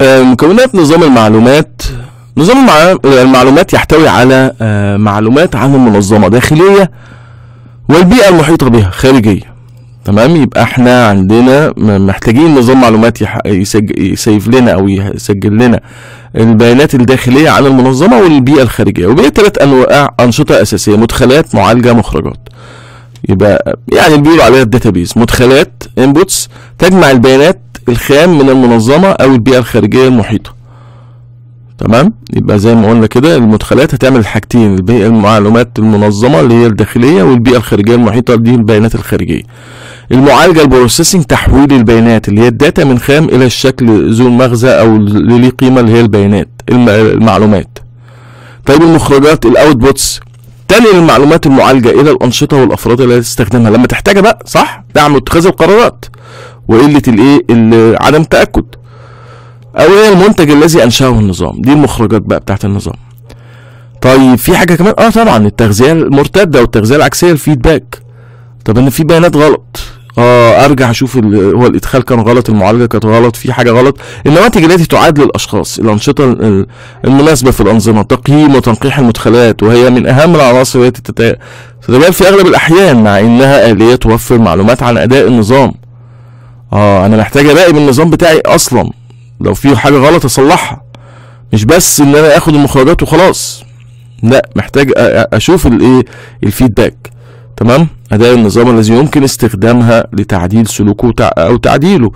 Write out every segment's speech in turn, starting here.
آه، مكونات نظام المعلومات نظام المع- المعلومات يحتوي على آه، معلومات عن المنظمة داخلية والبيئة المحيطة بها خارجية تمام يبقى احنا عندنا م- محتاجين نظام معلومات يح- يسج... يسيف لنا او يسجل لنا البيانات الداخلية عن المنظمة والبيئة الخارجية وبقية ثلاث انواع انشطة اساسية مدخلات معالجة مخرجات يبقى يعني اللي بيقولوا عليها الداتابيز مدخلات انبوتس تجمع البيانات الخام من المنظمة او البيئة الخارجية المحيطة تمام يبقى زي ما قلنا كده المدخلات هتعمل الحاجتين البيئة المعلومات المنظمة اللي هي الداخلية والبيئة الخارجية المحيطة دي البيانات الخارجية المعالجة البروسيسنج تحويل البيانات اللي هي الداتا من خام الى الشكل ذو المغزى او اللي ليه قيمة اللي هي البيانات الم- المعلومات طيب المخرجات الاوتبوتس تنقل المعلومات المعالجة الى الانشطة والافراد اللي تستخدمها لما تحتاجها بقى صح دعم اتخاذ القرارات وقلة الايه ال- عدم التأكد او هي المنتج الذي انشأه النظام دي المخرجات بقى بتاعت النظام طيب في حاجة كمان اه طبعا التغذية المرتدة والتغذية العكسية الفيدباك طب ان في بيانات غلط اه ارجع اشوف ال- هو الادخال كان غلط المعالجه كانت غلط في حاجه غلط النواتج التي تعاد للاشخاص الانشطه ال- المناسبه في الانظمه تقييم وتنقيح المدخلات وهي من اهم العناصر التي تت- تتبين في اغلب الاحيان مع انها اليه توفر معلومات عن اداء النظام اه انا محتاج اراقب النظام بتاعي اصلا لو في حاجه غلط اصلحها مش بس ان انا اخد المخرجات وخلاص لا محتاج أ- أ- اشوف الايه الفيدباك تمام اداء النظام الذي يمكن استخدامها لتعديل سلوكه تع- او تعديله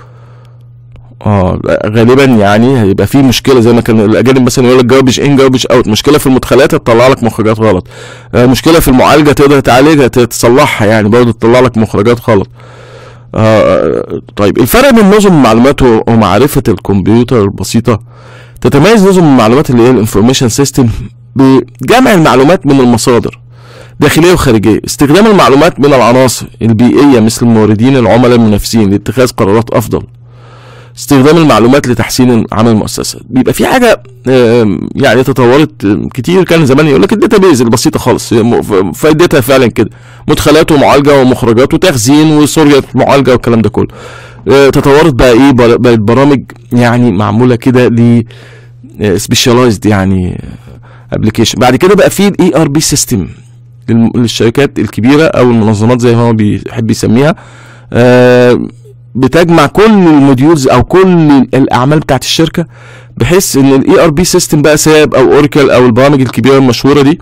اه غالبا يعني هيبقى في مشكله زي ما كان الاجانب مثلا يقول لك جاربج ان جاربج اوت مشكله في المدخلات تطلع لك مخرجات غلط آه مشكله في المعالجه تقدر تعالجها ت- تصلحها يعني برضه تطلع لك مخرجات غلط آه طيب الفرق بين نظم المعلومات و- ومعرفه الكمبيوتر البسيطه تتميز نظم المعلومات اللي هي الانفورميشن سيستم بجمع المعلومات من المصادر داخليه وخارجيه استخدام المعلومات من العناصر البيئيه مثل الموردين العملاء المنافسين لاتخاذ قرارات افضل استخدام المعلومات لتحسين عمل المؤسسه بيبقى في حاجه آم، يعني تطورت آم، كتير كان زمان يقول لك الداتابيز البسيطه خالص هي م- ف- فائدتها فعلا كده مدخلات ومعالجه ومخرجات وتخزين وسورية معالجه والكلام ده كله آه، تطورت بقى ايه بر- بقت برامج يعني معموله كده ل سبيشاليزد يعني ابلكيشن بعد كده بقى في الاي ار بي سيستم للشركات الكبيره او المنظمات زي ما هو بيحب يسميها آه، بتجمع كل الموديولز او كل الاعمال بتاعت الشركه بحيث ان الاي ار بي سيستم بقى ساب او اوراكل او البرامج الكبيره المشهوره دي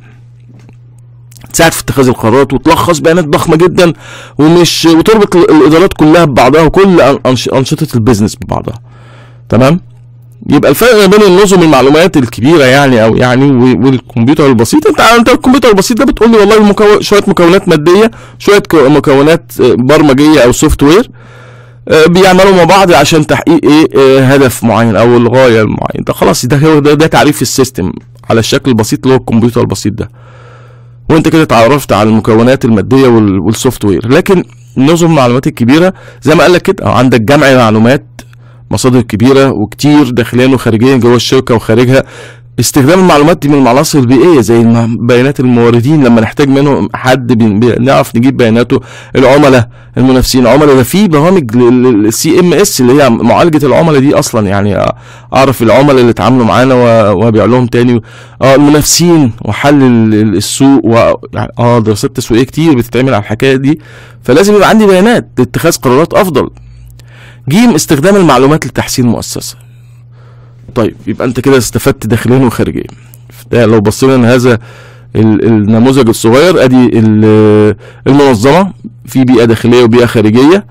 تساعد في اتخاذ القرارات وتلخص بيانات ضخمه جدا ومش وتربط ال- الادارات كلها ببعضها وكل أنش- انشطه البيزنس ببعضها تمام يبقى الفرق ما بين النظم المعلومات الكبيره يعني او يعني و- والكمبيوتر البسيط انت انت الكمبيوتر البسيط ده بتقول لي والله المكو... شويه مكونات ماديه شويه ك- مكونات آه، برمجيه او سوفت وير آه، بيعملوا مع بعض عشان تحقيق ايه آه، هدف معين او الغايه المعين ده خلاص ده هو ده, ده تعريف السيستم على الشكل البسيط اللي هو الكمبيوتر البسيط ده وانت كده اتعرفت على المكونات الماديه وال- والسوفت وير لكن نظم المعلومات الكبيره زي ما قال لك كده آه، عندك جمع معلومات مصادر كبيره وكتير داخليا وخارجيا جوه الشركه وخارجها استخدام المعلومات دي من العناصر البيئيه زي الم- بيانات الموردين لما نحتاج منه حد بن- بنعرف نجيب بياناته العملاء المنافسين عملاء ده في برامج للسي ام اس اللي هي معالجه العملاء دي اصلا يعني اعرف العملاء اللي اتعاملوا معانا و- وابيع لهم تاني اه المنافسين وحل ال- ال- السوق و يعني اه دراسات تسويقيه كتير بتتعمل على الحكايه دي فلازم يبقى عندي بيانات لاتخاذ قرارات افضل جيم استخدام المعلومات لتحسين المؤسسه طيب يبقى انت كده استفدت داخليا وخارجيا ده لو بصينا لهذا ال- النموذج الصغير ادي ال- المنظمه في بيئه داخليه وبيئه خارجيه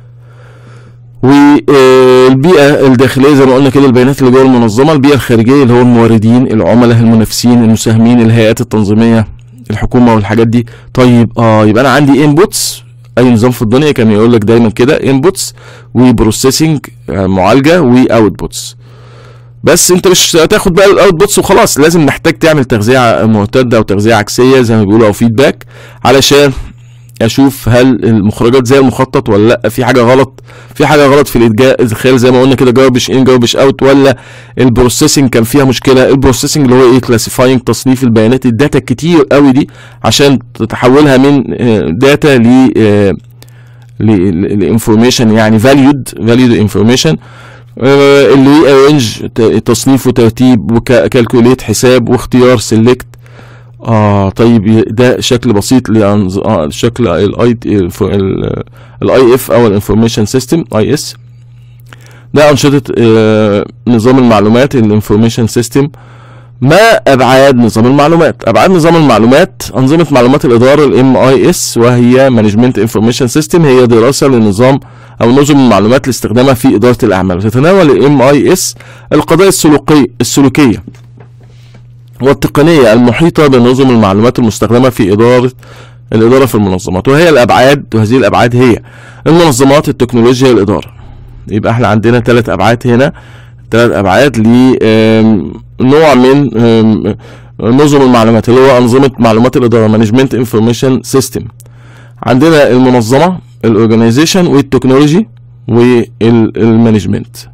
والبيئه الداخليه زي ما قلنا كده البيانات اللي جوه المنظمه البيئه الخارجيه اللي هو الموردين العملاء المنافسين المساهمين الهيئات التنظيميه الحكومه والحاجات دي طيب اه يبقى انا عندي انبوتس اي نظام في الدنيا كان يقول لك دايما كده انبوتس وبروسيسنج معالجه واوتبوتس بس انت مش هتاخد بقى الاوتبوتس وخلاص لازم محتاج تعمل تغذيه مرتده او تغذيه عكسيه زي ما بيقولوا او فيدباك علشان اشوف هل المخرجات زي المخطط ولا لا في حاجه غلط في حاجه غلط في الادجاء الادخال زي ما قلنا كده جاربش ان جاربش اوت ولا البروسيسنج كان فيها مشكله البروسيسنج اللي هو ايه كلاسيفاينج تصنيف البيانات الداتا الكتير قوي دي عشان تحولها من داتا ل لانفورميشن يعني فاليود فاليود انفورميشن آه، اللي ارينج تصنيف وترتيب وكالكوليت حساب واختيار سيلكت اه طيب ي- ده شكل بسيط لأنظ... آه شكل الاي الاي اف او الانفورميشن سيستم اي اس ده انشطه آه نظام المعلومات الانفورميشن سيستم ما ابعاد نظام المعلومات ابعاد نظام المعلومات انظمه معلومات الاداره الام اي اس وهي مانجمنت انفورميشن سيستم هي دراسه لنظام او نظم المعلومات لاستخدامها في اداره الاعمال وتتناول الام اي اس القضايا السلوكيه السلوكيه والتقنيه المحيطه بنظم المعلومات المستخدمه في اداره الاداره في المنظمات وهي الابعاد وهذه الابعاد هي المنظمات التكنولوجيا الاداره يبقى احنا عندنا ثلاث ابعاد هنا ثلاث ابعاد لنوع من آم، نظم المعلومات اللي هو انظمه معلومات الاداره مانجمنت انفورميشن سيستم عندنا المنظمه الاورجنايزيشن والتكنولوجي والمانجمنت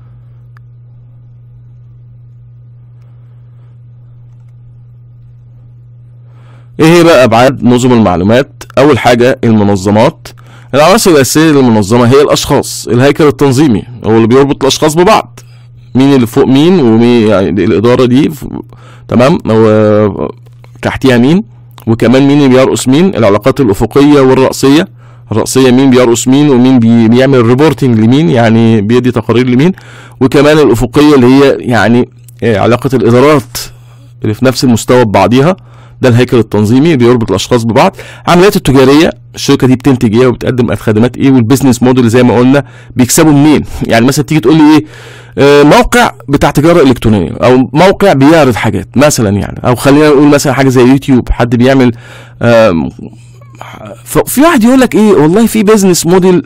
ايه هي بقى ابعاد نظم المعلومات اول حاجه المنظمات العناصر الاساسيه للمنظمه هي الاشخاص الهيكل التنظيمي هو اللي بيربط الاشخاص ببعض مين اللي فوق مين ومين يعني الاداره دي ف- تمام و- تحتيها مين وكمان مين اللي بيرقص مين العلاقات الافقيه والراسيه الرأسية مين بيرقص مين ومين بي بيعمل ريبورتنج لمين يعني بيدي تقارير لمين وكمان الأفقية اللي هي يعني آه، علاقة الإدارات اللي في نفس المستوى ببعضيها ده الهيكل التنظيمي اللي بيربط الاشخاص ببعض عمليات التجاريه الشركه دي بتنتج ايه وبتقدم خدمات ايه والبيزنس موديل زي ما قلنا بيكسبوا منين يعني مثلا تيجي تقول لي ايه آه، موقع بتاع تجاره الكترونيه او موقع بيعرض حاجات مثلا يعني او خلينا نقول مثلا حاجه زي يوتيوب حد بيعمل آم، ففي واحد يقول لك ايه والله في بيزنس موديل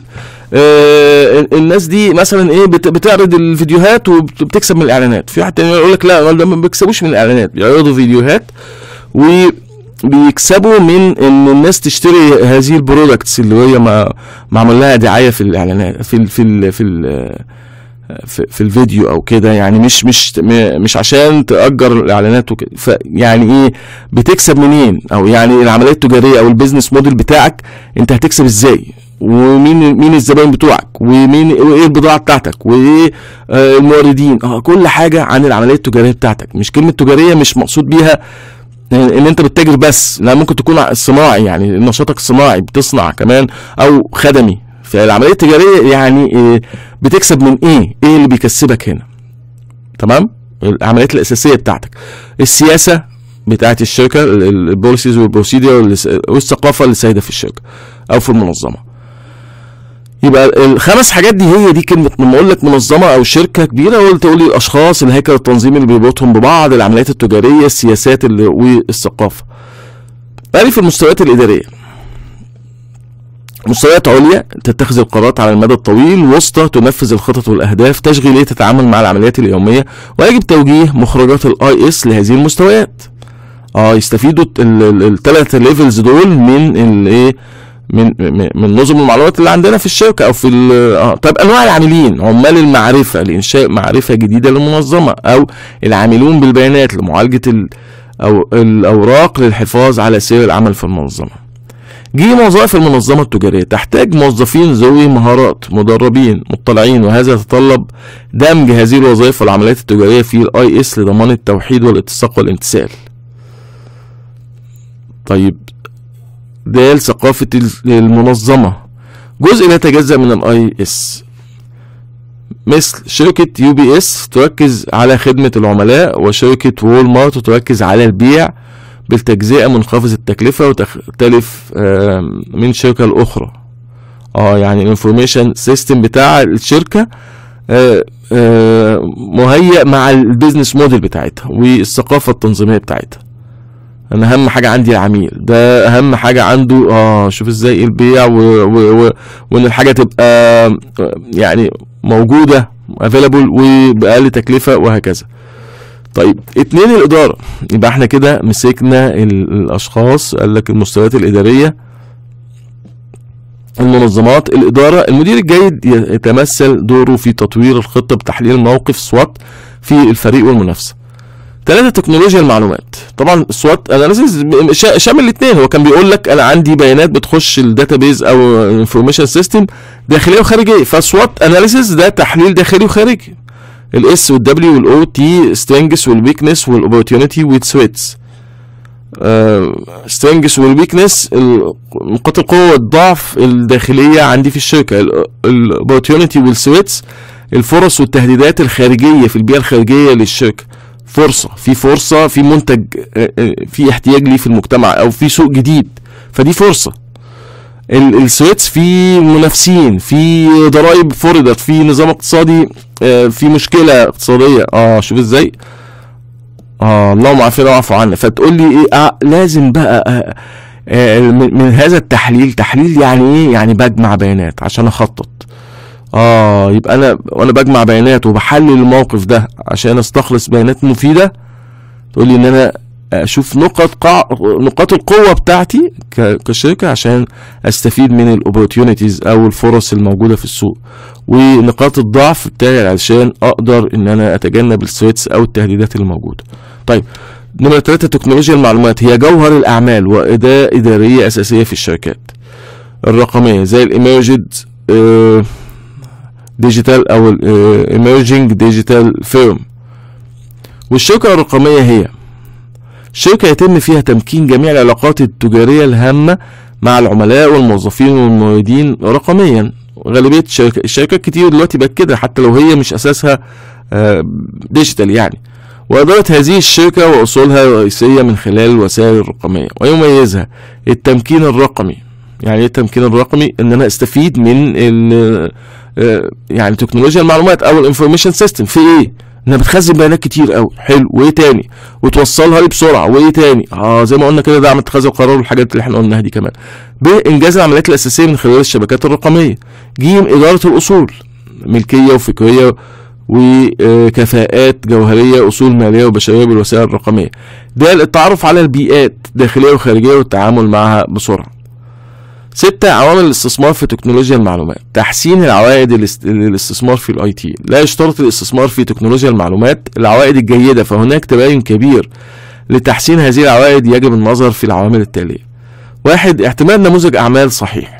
آه الناس دي مثلا ايه بت- بتعرض الفيديوهات وبتكسب من الاعلانات في واحد تاني يقول لك لا ده ما بيكسبوش من الاعلانات بيعرضوا فيديوهات وبيكسبوا من ان الناس تشتري هذه البرودكتس اللي هي ما معمول لها دعايه في الاعلانات في ال في ال في ال في, في الفيديو او كده يعني مش مش م- مش عشان تاجر الاعلانات وكده فيعني ايه بتكسب منين او يعني العمليه التجاريه او البيزنس موديل بتاعك انت هتكسب ازاي ومين مين الزباين بتوعك ومين وايه البضاعه بتاعتك وايه آه الموردين اه كل حاجه عن العمليه التجاريه بتاعتك مش كلمه تجاريه مش مقصود بيها ان انت بتتاجر بس لا ممكن تكون صناعي يعني نشاطك صناعي بتصنع كمان او خدمي فالعمليه التجاريه يعني إيه بتكسب من ايه ايه اللي بيكسبك هنا تمام العمليات الاساسيه بتاعتك السياسه بتاعت الشركه البوليسيز والبروسيدير والثقافه اللي سايده في الشركه او في المنظمه يبقى الخمس حاجات دي هي دي كلمه لما اقول لك منظمه او شركه كبيره قلت تقول لي الاشخاص الهيكل التنظيمي اللي بيربطهم ببعض العمليات التجاريه السياسات اللي والثقافه يعني في المستويات الاداريه مستويات عليا تتخذ القرارات على المدى الطويل وسطى تنفذ الخطط والاهداف تشغيليه تتعامل مع العمليات اليوميه ويجب توجيه مخرجات الاي اس لهذه المستويات اه يستفيدوا الثلاث ليفلز دول من الايه من من من نظم المعلومات اللي عندنا في الشركه او في ال- اه طب انواع العاملين عمال المعرفه لانشاء معرفه جديده للمنظمه او العاملون بالبيانات لمعالجه ال او الاوراق للحفاظ على سير العمل في المنظمه جه وظائف المنظمة التجارية تحتاج موظفين ذوي مهارات مدربين مطلعين وهذا يتطلب دمج هذه الوظائف والعمليات التجارية في الاي اس لضمان التوحيد والاتساق والامتثال طيب ده ثقافة ال- المنظمة جزء لا يتجزأ من الاي اس مثل شركة يو بي اس تركز على خدمة العملاء وشركة وول مارت تركز على البيع بالتجزئة منخفض التكلفة وتختلف آم، من شركة لأخرى اه يعني الانفورميشن سيستم بتاع الشركة آه، آه، مهيأ مع البيزنس موديل بتاعتها والثقافة التنظيمية بتاعتها انا اهم حاجة عندي العميل ده اهم حاجة عنده اه شوف ازاي البيع و... و... و... وان الحاجة تبقى آه، يعني موجودة افيلابل وبأقل تكلفة وهكذا طيب اتنين الإدارة يبقى احنا كده مسكنا ال- الأشخاص قال لك المستويات الإدارية المنظمات الإدارة المدير الجيد ي- يتمثل دوره في تطوير الخطة بتحليل الموقف سوات في الفريق والمنافسة ثلاثة تكنولوجيا المعلومات طبعا سوات اناليسيس شامل الاثنين هو كان بيقول لك انا عندي بيانات بتخش الداتابيز او انفورميشن سيستم داخليه وخارجيه فسوات اناليسيس ده تحليل داخلي وخارجي الاس والدبليو والاو تي سترينجز والويكنس والاوبورتيونيتي والثريتس سترينجز والويكنس نقاط القوه والضعف الداخليه عندي في الشركه الاوبورتيونيتي والثريتس الفرص والتهديدات الخارجيه في البيئه الخارجيه للشركه فرصه في فرصه في منتج آه، آه، في احتياج ليه في المجتمع او في سوق جديد فدي فرصه السويتس في منافسين في ضرائب فرضت في نظام اقتصادي آه، في مشكله اقتصاديه اه شوف ازاي اه اللهم عافينا واعف عنا فتقول لي ايه آه لازم بقى آه آه من من هذا التحليل تحليل يعني ايه يعني بجمع بيانات عشان اخطط اه يبقى انا وانا بجمع بيانات وبحلل الموقف ده عشان استخلص بيانات مفيده تقول لي ان انا اشوف نقط قاع نقاط القوه بتاعتي ك- كشركه عشان استفيد من الاوبورتيونيتيز او الفرص الموجوده في السوق ونقاط الضعف بتاعي عشان اقدر ان انا اتجنب الثريتس او التهديدات اللي موجوده طيب نمرة ثلاثة تكنولوجيا المعلومات هي جوهر الأعمال وأداة إدارية أساسية في الشركات الرقمية زي الإيمرجد ديجيتال أو الإيمرجينج ديجيتال فيرم والشركة الرقمية هي شركة يتم فيها تمكين جميع العلاقات التجارية الهامة مع العملاء والموظفين والموردين رقميا غالبية الشركة الشركات كتير دلوقتي بقت كده حتى لو هي مش أساسها آه، ديجيتال يعني وإدارة هذه الشركة وأصولها الرئيسية من خلال الوسائل الرقمية ويميزها التمكين الرقمي يعني ايه التمكين الرقمي ان انا استفيد من ال آه، يعني تكنولوجيا المعلومات او الانفورميشن سيستم في ايه انها بتخزن بيانات كتير قوي حلو وايه تاني وتوصلها لي بسرعه وايه تاني اه زي ما قلنا كده دعم اتخاذ القرار والحاجات اللي احنا قلناها دي كمان بانجاز العمليات الاساسيه من خلال الشبكات الرقميه جيم اداره الاصول ملكيه وفكريه وكفاءات جوهريه اصول ماليه وبشريه بالوسائل الرقميه ده التعرف على البيئات داخليه وخارجيه والتعامل معها بسرعه ستة عوامل الاستثمار في تكنولوجيا المعلومات تحسين العوائد الاست- للاستثمار في الاي تي لا يشترط الاستثمار في تكنولوجيا المعلومات العوائد الجيدة فهناك تباين كبير لتحسين هذه العوائد يجب النظر في العوامل التالية واحد اعتماد نموذج اعمال صحيح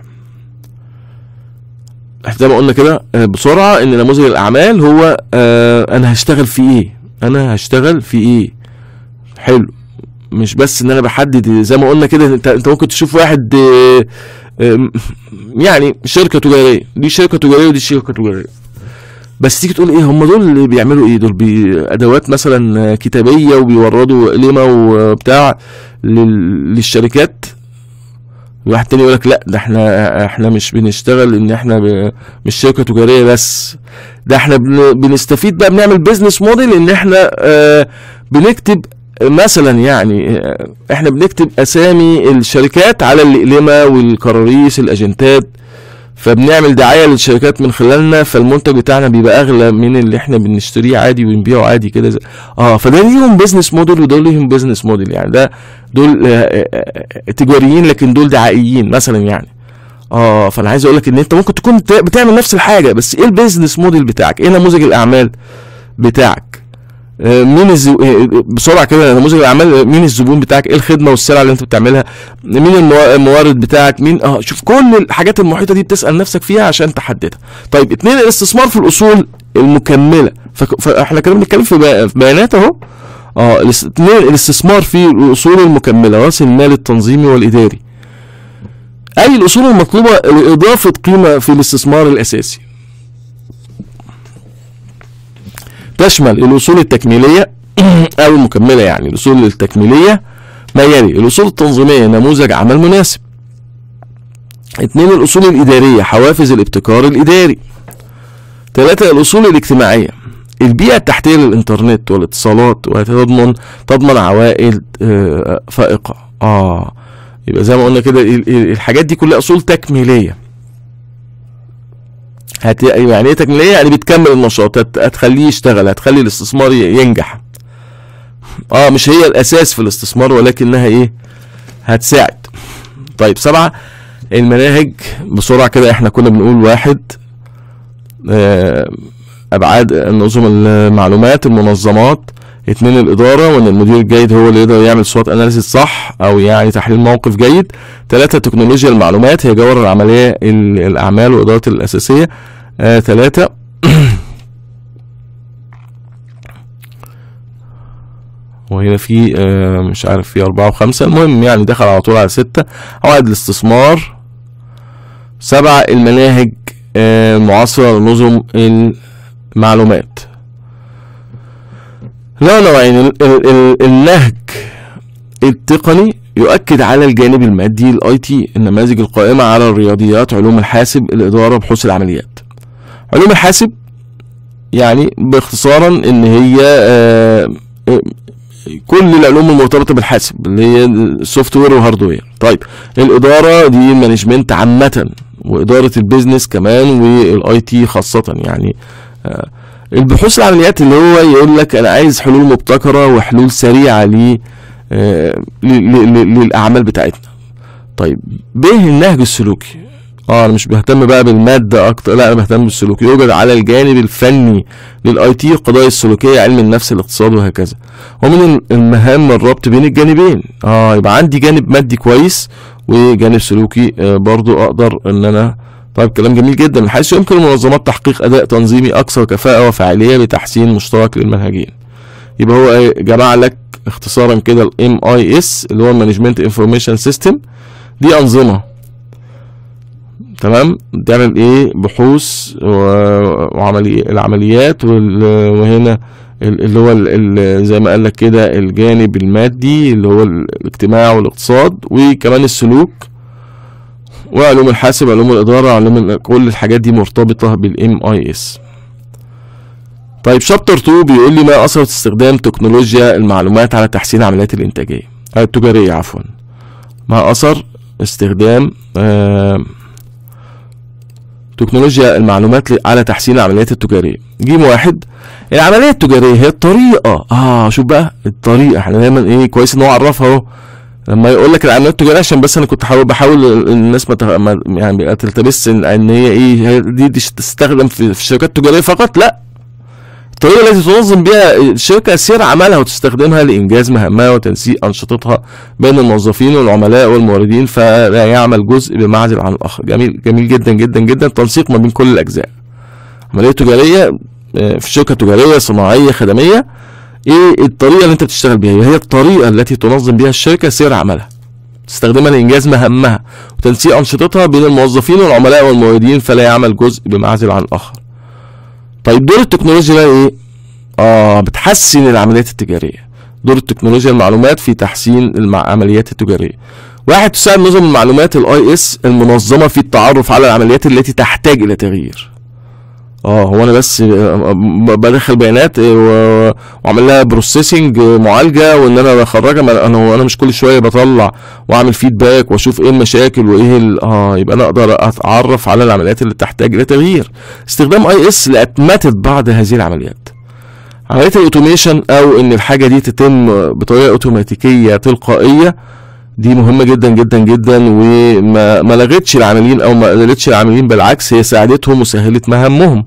زي ما قلنا كده آه، بسرعة ان نموذج الاعمال هو آه انا هشتغل في ايه انا هشتغل في ايه حلو مش بس ان انا بحدد زي ما قلنا كده انت انت ممكن تشوف واحد آه، آم، يعني شركه تجاريه دي شركه تجاريه ودي شركه تجاريه بس تيجي تقول ايه هم دول اللي بيعملوا ايه دول بي ادوات مثلا كتابيه وبيوردوا قلمه وبتاع لل- للشركات واحد تاني يقول لك لا ده احنا احنا مش بنشتغل ان احنا ب... مش شركه تجاريه بس ده احنا بن... بنستفيد بقى بنعمل بيزنس موديل ان احنا آه بنكتب مثلا يعني آه، احنا بنكتب اسامي الشركات على الاقلمه والكراريس الاجنتات فبنعمل دعايه للشركات من خلالنا فالمنتج بتاعنا بيبقى اغلى من اللي احنا بنشتريه عادي ونبيعه عادي كده زي- اه فده ليهم بيزنس موديل وده ليهم بيزنس موديل يعني ده دول آه، آه، آه، تجاريين لكن دول دعائيين مثلا يعني اه فانا عايز اقول لك ان انت ممكن تكون بت- بتعمل نفس الحاجه بس ايه البيزنس موديل بتاعك ايه نموذج الاعمال بتاعك آه، مين الزو... آه، بسرعه كده نموذج الاعمال آه، مين الزبون بتاعك ايه الخدمه والسلعه اللي انت بتعملها مين الموا- المورد بتاعك مين اه شوف كل الحاجات المحيطه دي بتسال نفسك فيها عشان تحددها طيب اتنين الاستثمار في الاصول المكمله فك... فاحنا كده بنتكلم في بي- في بيانات اهو اه الاس- اتنين الاستثمار في الاصول المكمله راس المال التنظيمي والاداري اي الاصول المطلوبه لاضافه قيمه في الاستثمار الاساسي تشمل الاصول التكميليه او المكمله يعني الاصول التكميليه ما يلي الاصول التنظيميه نموذج عمل مناسب اتنين الاصول الاداريه حوافز الابتكار الاداري ثلاثة الاصول الاجتماعيه البيئة التحتية للإنترنت والاتصالات وتضمن تضمن عوائد آه، فائقة آه يبقى زي ما قلنا كده ال- ال- الحاجات دي كلها أصول تكميلية هت يعني ايه تكميلية يعني بتكمل النشاط هت... هتخليه يشتغل هتخلي الاستثمار ي- ينجح اه مش هي الأساس في الاستثمار ولكنها ايه هتساعد طيب سبعة المناهج بسرعة كده احنا كنا بنقول واحد آه، ابعاد نظم المعلومات المنظمات اتنين الإدارة وإن المدير الجيد هو اللي يقدر يعمل سوات أناليسيس صح أو يعني تحليل موقف جيد تلاتة تكنولوجيا المعلومات هي جوهر العملية ال- الأعمال وإدارة الأساسية آه تلاتة وهنا في آه مش عارف في أربعة وخمسة المهم يعني دخل على طول على ستة عوائد الاستثمار سبعة المناهج آه، المعاصرة لنظم المعلومات لا نوعين ال- ال- ال- النهج التقني يؤكد على الجانب المادي الاي تي النماذج القائمة على الرياضيات علوم الحاسب الإدارة بحوث العمليات علوم الحاسب يعني باختصارا ان هي آه، آه، كل العلوم المرتبطة بالحاسب اللي هي السوفت وير والهاردوير طيب الإدارة دي المانجمنت عامة وإدارة البيزنس كمان والاي تي خاصة يعني آه، البحوث العمليات اللي هو يقول لك انا عايز حلول مبتكرة وحلول سريعة ل آه، ل- ل- ل- للأعمال بتاعتنا طيب ب النهج السلوكي اه انا مش بهتم بقى بالماده اكتر لا انا بهتم بالسلوك يوجد على الجانب الفني للاي تي القضايا السلوكيه علم النفس الاقتصاد وهكذا ومن المهام الربط بين الجانبين اه يبقى عندي جانب مادي كويس وجانب سلوكي آه برضو اقدر ان انا طيب كلام جميل جدا من حيث يمكن المنظمات تحقيق اداء تنظيمي اكثر كفاءه وفاعليه بتحسين مشترك للمنهجين يبقى هو إيه؟ جمع لك اختصارا كده الام اي اس اللي هو المانجمنت انفورميشن سيستم دي انظمه تمام بتعمل ايه بحوث و- وعملي العمليات وال- وهنا ال- اللي هو ال- ال- زي ما قال لك كده الجانب المادي اللي هو ال- الاجتماع والاقتصاد وكمان السلوك وعلوم الحاسب علوم الاداره علوم ال- كل الحاجات دي مرتبطه بالام اي اس طيب شابتر 2 بيقول لي ما اثر استخدام تكنولوجيا المعلومات على تحسين عمليات الانتاجيه آه، التجاريه عفوا ما اثر استخدام آه تكنولوجيا المعلومات ل- على تحسين العمليات التجاريه جيم واحد العمليه التجاريه هي الطريقه اه شوف بقى الطريقه احنا دايما ايه كويس ان هو عرفها اهو لما يقول لك العمليات التجاريه عشان بس انا كنت حاول بحاول ال- الناس ما تغ- ما- يعني ما تلتبس ان ان هي ايه هي دي, دي تستخدم في, في الشركات التجاريه فقط لا الطريقه التي تنظم بها الشركه سير عملها وتستخدمها لانجاز مهامها وتنسيق انشطتها بين الموظفين والعملاء والموردين فلا يعمل جزء بمعزل عن الاخر جميل جميل جدا جدا جدا تنسيق ما بين كل الاجزاء عمليه تجاريه آه، في شركه تجاريه صناعيه خدميه ايه الطريقه اللي انت بتشتغل بيها هي الطريقه التي تنظم بها الشركه سير عملها تستخدمها لانجاز مهامها وتنسيق انشطتها بين الموظفين والعملاء والموردين فلا يعمل جزء بمعزل عن الاخر طيب دور التكنولوجيا بقى ايه اه بتحسن العمليات التجاريه دور التكنولوجيا المعلومات في تحسين العمليات التجاريه واحد تساعد نظم المعلومات الاي اس المنظمه في التعرف على العمليات التي تحتاج الى تغيير اه هو انا بس آه، ب- بدخل بيانات آه، و- واعمل لها بروسيسنج معالجه وان انا بخرجها ما- انا هو انا مش كل شويه بطلع واعمل فيدباك واشوف ايه المشاكل وايه ال- اه يبقى انا اقدر اتعرف على العمليات اللي تحتاج الى تغيير استخدام اي اس لاتمته بعض هذه العمليات عمليه الاوتوميشن او ان الحاجه دي تتم بطريقه اوتوماتيكيه تلقائيه دي مهمة جدا جدا جدا وما ما لغتش العاملين او ما قللتش العاملين بالعكس هي ساعدتهم وسهلت مهامهم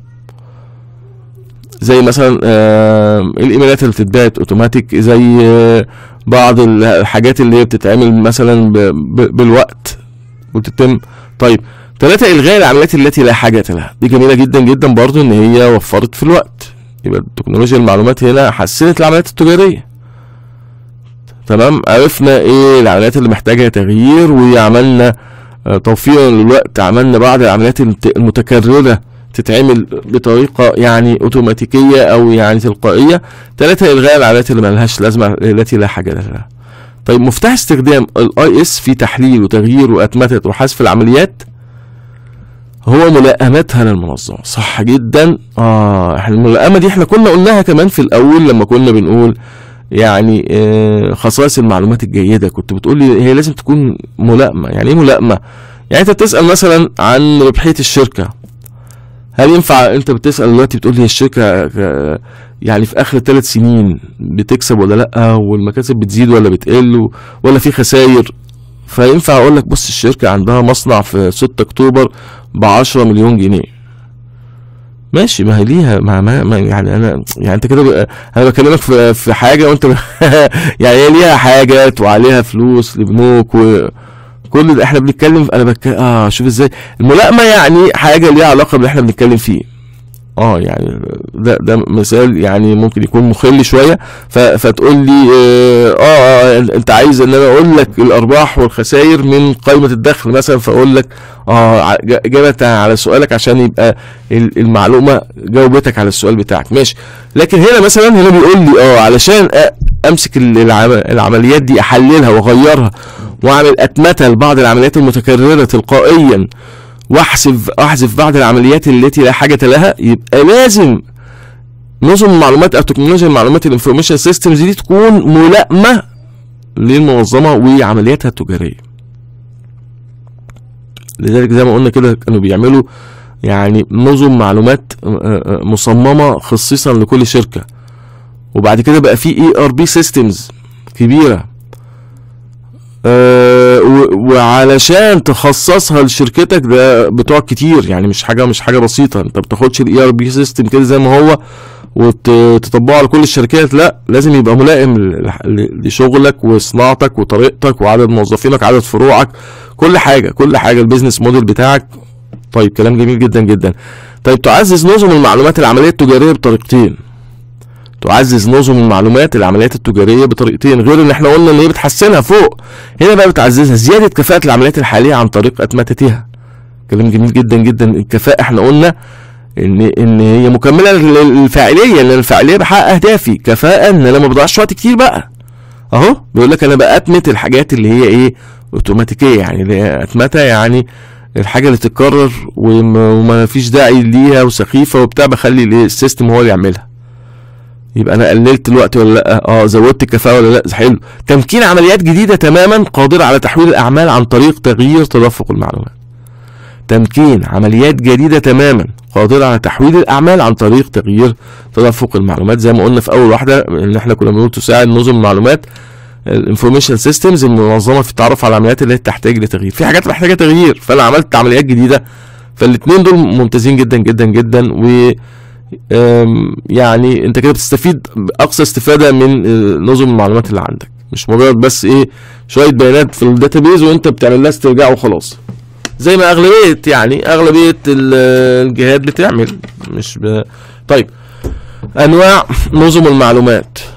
زي مثلا آه الايميلات اللي بتتبعت اوتوماتيك زي آه بعض ال- الحاجات اللي هي بتتعمل مثلا ب ب بالوقت وتتم طيب ثلاثة إلغاء العمليات التي لا حاجة لها دي جميلة جدا جدا برضو إن هي وفرت في الوقت يبقى تكنولوجيا المعلومات هنا حسنت العمليات التجارية تمام عرفنا ايه العمليات اللي محتاجة تغيير وعملنا آه، توفيرا للوقت عملنا بعض العمليات المت- المتكررة تتعمل بطريقة يعني اوتوماتيكية او يعني تلقائية ثلاثة الغاء العمليات اللي ملهاش لازمة التي لا حاجة لها طيب مفتاح استخدام الاي اس في تحليل وتغيير واتمتة وحذف العمليات هو ملائمتها للمنظمة صح جدا اه احنا الملائمة دي احنا كنا قلناها كمان في الاول لما كنا بنقول يعني آه، خصائص المعلومات الجيدة كنت بتقول لي هي لازم تكون ملائمة يعني ايه ملائمة يعني انت بتسأل مثلا عن ربحية الشركة هل ينفع انت بتسأل دلوقتي بتقول لي الشركة آه، يعني في اخر ثلاث سنين بتكسب ولا لا والمكاسب بتزيد ولا بتقل و- ولا في خسائر فينفع اقول لك بص الشركة عندها مصنع في 6 اكتوبر ب 10 مليون جنيه ماشي ما هي ليها ما, ما, ما يعني انا يعني انت كده بقى- انا بكلمك في في حاجه وانت يعني هي ليها حاجات وعليها فلوس لبنوك وكل ده احنا بنتكلم انا بك... اه شوف ازاي الملائمه يعني حاجه ليها علاقه باللي احنا بنتكلم فيه اه يعني ده ده مثال يعني ممكن يكون مخل شويه ف... فتقول لي اه, آه انت عايز ان انا اقول لك الارباح والخسائر من قائمه الدخل مثلا فاقول لك اه ع- ج- اجابه على سؤالك عشان يبقى ال- المعلومه جاوبتك على السؤال بتاعك ماشي لكن هنا مثلا هنا بيقول لي اه علشان أ- امسك ال- العم- العمليات دي احللها واغيرها واعمل اتمته لبعض العمليات المتكرره تلقائيا واحذف احذف بعض العمليات التي لا حاجه لها يبقى لازم نظم المعلومات او تكنولوجيا المعلومات الانفورميشن سيستمز دي تكون ملائمه للمنظمه وعملياتها التجاريه لذلك زي ما قلنا كده كانوا بيعملوا يعني نظم معلومات آه، آه، مصممه خصيصا لكل شركه وبعد كده بقى في اي ار بي سيستمز كبيره آه، و- وعلشان تخصصها لشركتك ده بتوع كتير يعني مش حاجه مش حاجه بسيطه انت بتاخدش الاي ار بي سيستم كده زي ما هو وتطبقه على كل الشركات لا لازم يبقى ملائم ل- ل- لشغلك وصناعتك وطريقتك وعدد موظفينك عدد فروعك كل حاجه كل حاجه البيزنس موديل بتاعك طيب كلام جميل جدا جدا طيب تعزز نظم المعلومات العمليه التجاريه بطريقتين تعزز نظم المعلومات العمليات التجاريه بطريقتين غير ان احنا قلنا ان هي بتحسنها فوق هنا بقى بتعززها زياده كفاءه العمليات الحاليه عن طريق اتمتتها كلام جميل جدا جدا الكفاءه احنا قلنا ان ان هي مكمله للفاعليه لان الفاعليه بحقق اهدافي كفاءه ان انا ما بضيعش وقت كتير بقى اهو بيقول لك انا بأتمت الحاجات اللي هي ايه اوتوماتيكيه يعني اللي هي اتمتها يعني الحاجه اللي تتكرر وما وما فيش داعي ليها وسخيفه وبتاع بخلي الايه السيستم هو اللي يعملها يبقى انا قللت الوقت ولا لا اه زودت الكفاءه ولا لا حلو تمكين عمليات جديده تماما قادره على تحويل الاعمال عن طريق تغيير تدفق المعلومات تمكين عمليات جديده تماما قادره على تحويل الاعمال عن طريق تغيير تدفق المعلومات زي ما قلنا في اول واحده ان احنا كنا بنقول تساعد نظم المعلومات الانفورميشن سيستمز المنظمه في التعرف على العمليات اللي تحتاج لتغيير في حاجات محتاجه تغيير فانا عملت عمليات جديده فالاثنين دول ممتازين جدا جدا جدا و أم، يعني انت كده بتستفيد اقصى استفاده من آه، نظم المعلومات اللي عندك مش مجرد بس ايه شويه بيانات في الداتابيز وانت بتعمل لها استرجاع وخلاص زي ما اغلبيه يعني اغلبيه ال- الجهات بتعمل مش ب... طيب انواع نظم المعلومات